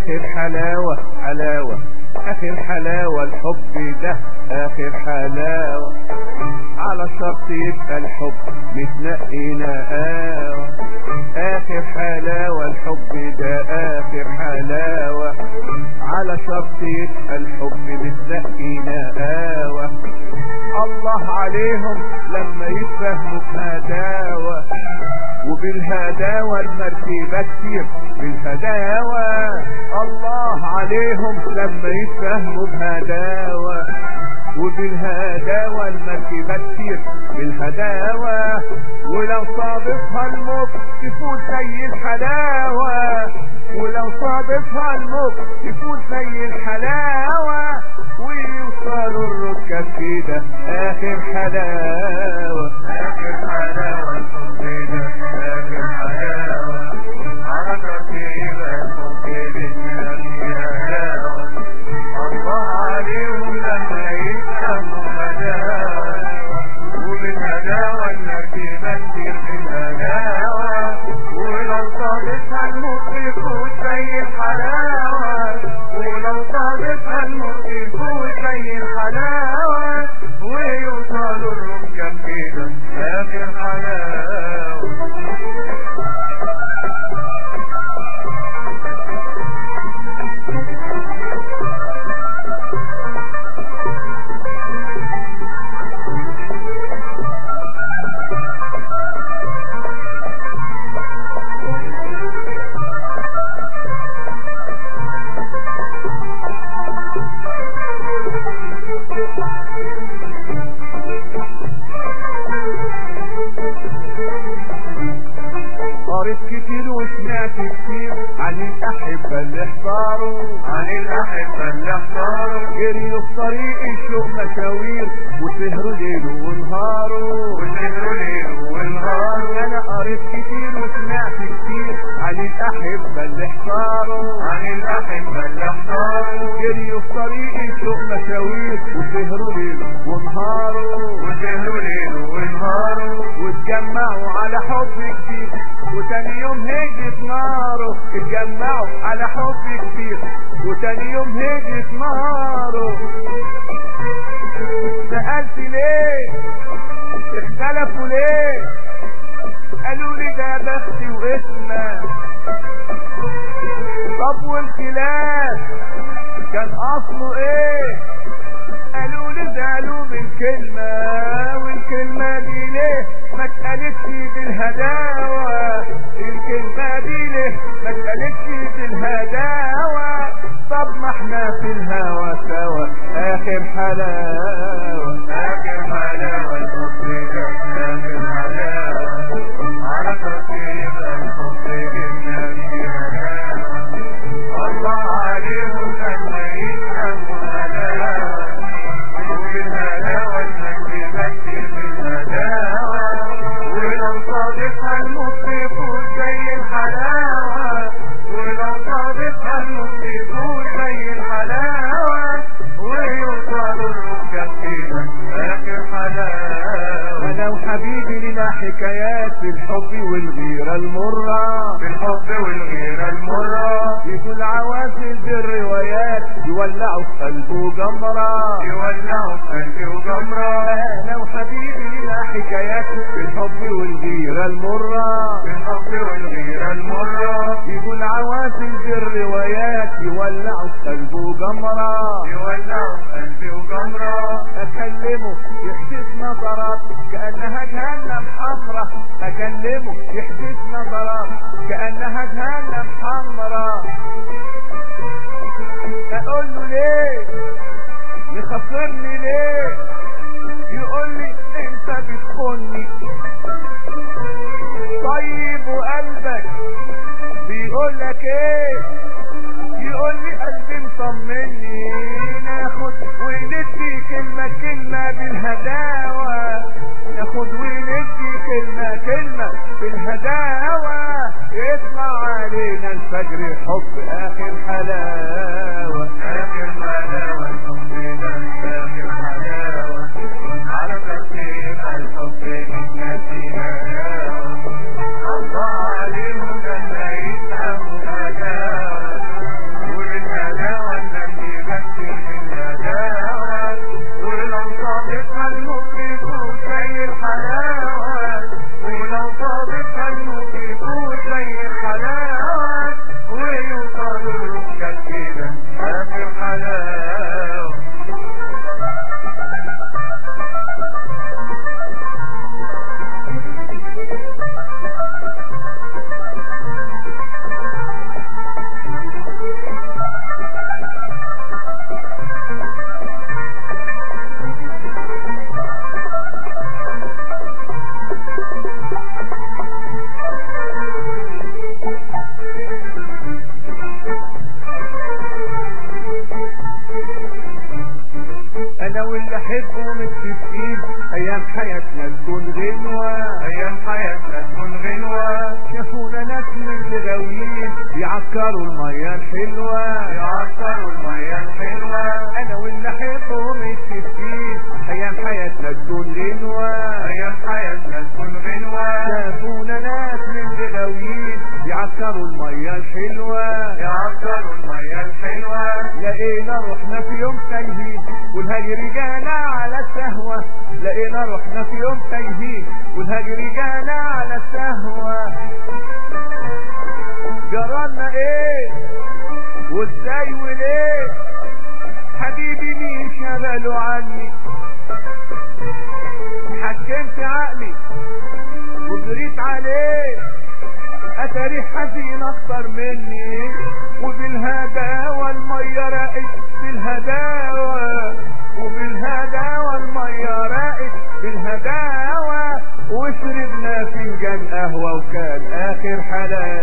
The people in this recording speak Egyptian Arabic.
اخر حلاوة حلاوة اخر حلاوة الحب ده اخر حلاوة على شرط يبقى الحب متنقي نقاوة اخر حلاوة الحب ده اخر حلاوة على شرط يبقى الحب متنقي نقاوة الله عليهم لما يتفهموا بهداوة وبالهداوة المرتبة كتير بالهداوة الله عليهم لما يتفهموا بهداوة وبالهداوة المركبة كتير بالهداوة ولو صادفها الموت تفوت زي الحلاوة ولو صادفها الموت تفوت زي الحلاوة ويوصلوا الركب كده اخر حلاوة آخر حلاوة الحب ده آخر حلاوة على ترتيب الحب بالنبي هلاوة الله عليهم لما يفهموا هداوة وبالهداوة المركبة كتير بالهداوة ولو صادفها الموت يفوت زي الحلاوة ولو صادفها الموت يفوت زي الحلاوة ويوصلوا الركب كده آخر حلاوة قريت كتير وسمعت كتير عن الأحبة اللي احتاروا عن الأحبة اللي احتاروا جريوا في طريق الشوق مشاوير وسهروا ليل ونهاروا وسهروا ليل ونهار انا قريت كتير وسمعت كتير عن الأحبة اللي احتاروا عن الأحبة اللي احتاروا جريوا في طريق الشوق مشاوير وسهروا ليل ونهاروا وسهروا ليل ونهار واتجمعوا على حب كتير وتاني يوم هجت ناره اتجمعوا على حب كتير وتاني يوم هجت ناره سألت ليه اختلفوا ليه قالوا لي ده بختي واسمه طب والخلاف كان اصله ايه قالوا لي زعلوا من كلمة والكلمة دي ليه ما اتقالتش بالهداوة الكلمة دي ليه ما اتقالتش بالهداوة طب ما احنا في الهوى سوا اخر حلاوة آخر حلاوة الحب ده آخر حلاوة على ترتيب الحب بالنبي هلاوة الله عليهم لما يفهموا هلاوة وبالهلاوة المكتبة كتير بالهداوة ولو صادفها الموت يفوت زي الحلاوة ولو صادفها الموت يفوت زي الحلاوة ويوصلوا الركب كده آخر حلاوة انا وحبيبي لنا حكايات في الحب والغيرة المرة بالحب والغيرة المرة يقول عوازل بالروايات يولعوا في قلبه جمرة يولعوا في قلبي وجمرة انا وحبيبي لنا حكايات في الحب والغيرة المرة بالحب والغيرة المرة يقول عوازل بالروايات يولعوا في قلبه جمرة يولعوا في قلبي وجمرة اكلمه يحدث نظرات كانها جهنم حمرا اكلمه يحدث نظرات كانها جهنم حمرا اقول له ليه مخسرني ليه يقول لي انت بتخوني طيب وقلبك بيقول لك ايه يقول لي قلبي مطمني ناخد وندي كلمة كلمة بالهداوة ناخد وندي كلمة كلمة بالهداوة يطلع علينا الفجر حب اخر حلاوة آخر حلاوة الحب ده آخر حلاوة على ترتيب الحب بالنبي هلاوة الله عليهم لما يفهموا هداوة ايام حياتنا تكون غنوة ايام حياتنا تكون غنوة شافونا ناس من الغاويين يعكروا المية الحلوة يعصروا المية الحلوة انا واللي احبهم الستين ايام حياتنا تكون غنوة ايام حياتنا تكون غنوة شافونا ناس من الغاويين يعكروا المية الحلوة يعصروا المية الحلوة لقينا روحنا في يوم تايهين والهجر جانا على السهوة لقينا روحنا في يوم تايهين والهجر جانا على السهوة جرالنا ايه وازاي وليه حبيبي مين شغلوا عني حكمت عقلي وجريت عليه اتاري حزين اكتر مني وبالهداوى المية راقت بالهداوى وبالهداوى المية راقت بالهداوى وشربنا فنجان قهوة وكان اخر حلاوة